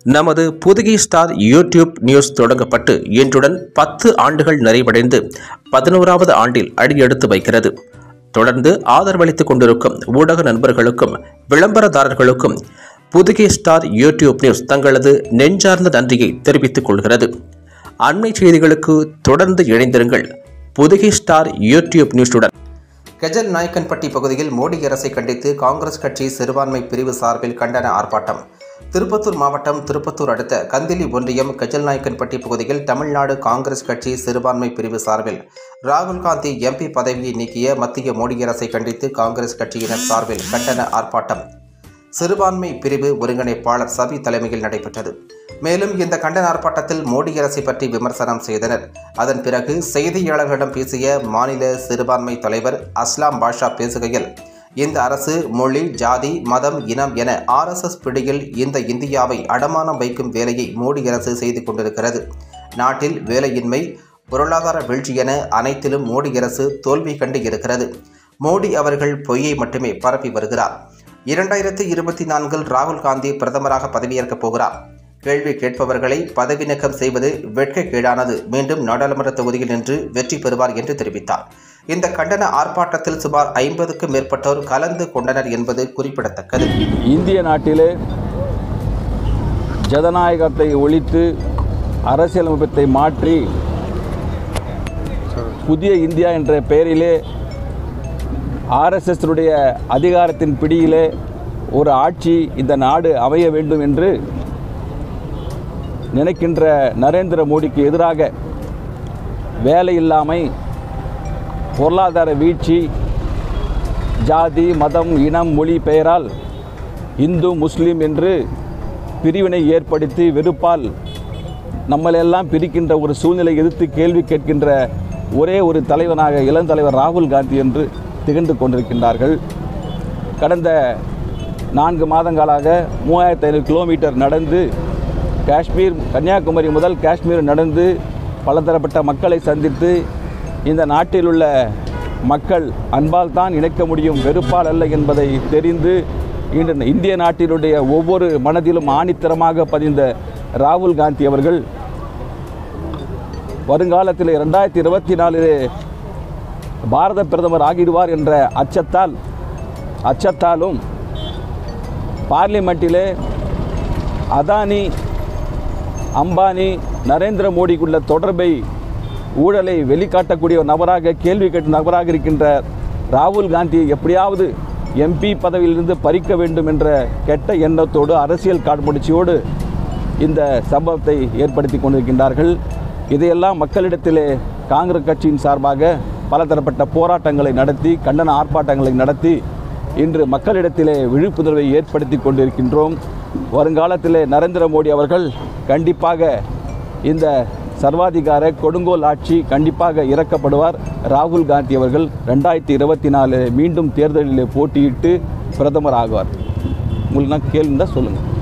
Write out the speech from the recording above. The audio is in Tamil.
நமது புதுகை ஸ்டார் யூடியூப் நியூஸ் தொடங்கப்பட்டு இன்றுடன் பத்து ஆண்டுகள் நிறைவடைந்து பதினோராவது ஆண்டில் அடியெடுத்து வைக்கிறது தொடர்ந்து ஆதரவளித்துக் கொண்டிருக்கும் ஊடக நண்பர்களுக்கும் விளம்பரதாரர்களுக்கும் புதுகை ஸ்டார் யூடியூப் நியூஸ் தங்களது நெஞ்சார்ந்த நன்றியை தெரிவித்துக் கொள்கிறது அண்மை செய்திகளுக்கு தொடர்ந்து இணைந்திருங்கள் புதுகை ஸ்டார் யூடியூப் நியூஸுடன் கெஜல் நாயக்கன்பட்டி பகுதியில் மோடி அரசை கண்டித்து காங்கிரஸ் கட்சி சிறுபான்மை பிரிவு சார்பில் கண்டன ஆர்ப்பாட்டம் திருப்பத்தூர் மாவட்டம் திருப்பத்தூர் அடுத்த கந்திலி ஒன்றியம் கெஜல் நாயக்கன்பட்டி பகுதியில் தமிழ்நாடு காங்கிரஸ் கட்சி சிறுபான்மை பிரிவு சார்பில் ராகுல் காந்தி எம்பி பதவியை நீக்கிய மத்திய மோடி அரசை கண்டித்து காங்கிரஸ் கட்சியினர் சார்பில் கண்டன ஆர்ப்பாட்டம் சிறுபான்மை பிரிவு ஒருங்கிணைப்பாளர் சபி தலைமையில் நடைபெற்றது மேலும் இந்த கண்டன ஆர்ப்பாட்டத்தில் மோடி அரசை பற்றி விமர்சனம் செய்தனர் அதன் பிறகு செய்தியாளர்களிடம் பேசிய மாநில சிறுபான்மை தலைவர் அஸ்லாம் பாஷா பேசுகையில் இந்த அரசு மொழி ஜாதி மதம் இனம் என ஆர்எஸ்எஸ் பிடியில் இந்த இந்தியாவை அடமானம் வைக்கும் வேலையை மோடி அரசு செய்து கொண்டிருக்கிறது நாட்டில் வேலையின்மை பொருளாதார வீழ்ச்சி என அனைத்திலும் மோடி அரசு தோல்வி கண்டு இருக்கிறது மோடி அவர்கள் பொய்யை மட்டுமே பரப்பி வருகிறார் இரண்டாயிரத்தி இருபத்தி நான்கில் ராகுல் காந்தி பிரதமராக பதவியேற்கப் போகிறார் கேள்வி கேட்பவர்களை பதவி நீக்கம் செய்வது வெட்கக்கேடானது மீண்டும் நாடாளுமன்ற தொகுதியில் நின்று வெற்றி பெறுவார் என்று தெரிவித்தார் இந்த கண்டன ஆர்ப்பாட்டத்தில் சுமார் ஐம்பதுக்கும் மேற்பட்டோர் கலந்து கொண்டனர் என்பது குறிப்பிடத்தக்கது இந்திய நாட்டிலே ஜனநாயகத்தை ஒழித்து அரசியலமைப்பத்தை மாற்றி புதிய இந்தியா என்ற பெயரிலே ஆர்எஸ்எஸ்னுடைய அதிகாரத்தின் பிடியிலே ஒரு ஆட்சி இந்த நாடு அமைய வேண்டும் என்று நினைக்கின்ற நரேந்திர மோடிக்கு எதிராக வேலையில்லாமை பொருளாதார வீழ்ச்சி ஜாதி மதம் இனம் மொழி பெயரால் இந்து முஸ்லீம் என்று பிரிவினை ஏற்படுத்தி வெறுப்பால் நம்மளெல்லாம் பிரிக்கின்ற ஒரு சூழ்நிலை எதிர்த்து கேள்வி கேட்கின்ற ஒரே ஒரு தலைவனாக இளந்தலைவர் ராகுல் காந்தி என்று திகழ்ந்து கொண்டிருக்கின்றார்கள் கடந்த நான்கு மாதங்களாக மூவாயிரத்தி ஐநூறு கிலோமீட்டர் நடந்து காஷ்மீர் கன்னியாகுமரி முதல் காஷ்மீர் நடந்து பலதரப்பட்ட மக்களை சந்தித்து இந்த நாட்டில் உள்ள மக்கள் அன்பால் தான் இணைக்க முடியும் வெறுப்பால் அல்ல என்பதை தெரிந்து இன்று இந்திய நாட்டினுடைய ஒவ்வொரு மனதிலும் ஆணித்தரமாக பதிந்த ராகுல் காந்தி அவர்கள் வருங்காலத்தில் ரெண்டாயிரத்தி இருபத்தி நாலிலே பாரத பிரதமர் ஆகிடுவார் என்ற அச்சத்தால் அச்சத்தாலும் பார்லிமெண்ட்டிலே அதானி அம்பானி நரேந்திர மோடிக்குள்ள தொடர்பை ஊழலை வெளிக்காட்டக்கூடிய ஒரு நபராக கேள்வி கேட்டும் நபராக இருக்கின்ற ராகுல் காந்தியை எப்படியாவது எம்பி பதவியிலிருந்து பறிக்க வேண்டும் என்ற கெட்ட எண்ணத்தோடு அரசியல் காழ்முடிச்சியோடு இந்த சம்பவத்தை ஏற்படுத்தி கொண்டிருக்கின்றார்கள் இதையெல்லாம் மக்களிடத்திலே காங்கிரஸ் கட்சியின் சார்பாக பலதரப்பட்ட போராட்டங்களை நடத்தி கண்டன ஆர்ப்பாட்டங்களை நடத்தி இன்று மக்களிடத்திலே விழிப்புணர்வை ஏற்படுத்தி கொண்டிருக்கின்றோம் வருங்காலத்திலே நரேந்திர மோடி அவர்கள் கண்டிப்பாக இந்த சர்வாதிகார கொடுங்கோல் ஆட்சி கண்டிப்பாக இறக்கப்படுவார் ராகுல் காந்தி அவர்கள் ரெண்டாயிரத்தி இருபத்தி நாலு மீண்டும் தேர்தலில் போட்டியிட்டு பிரதமர் ஆகுவார் உங்களுக்கு நான் கேள்வி தான் சொல்லுங்கள்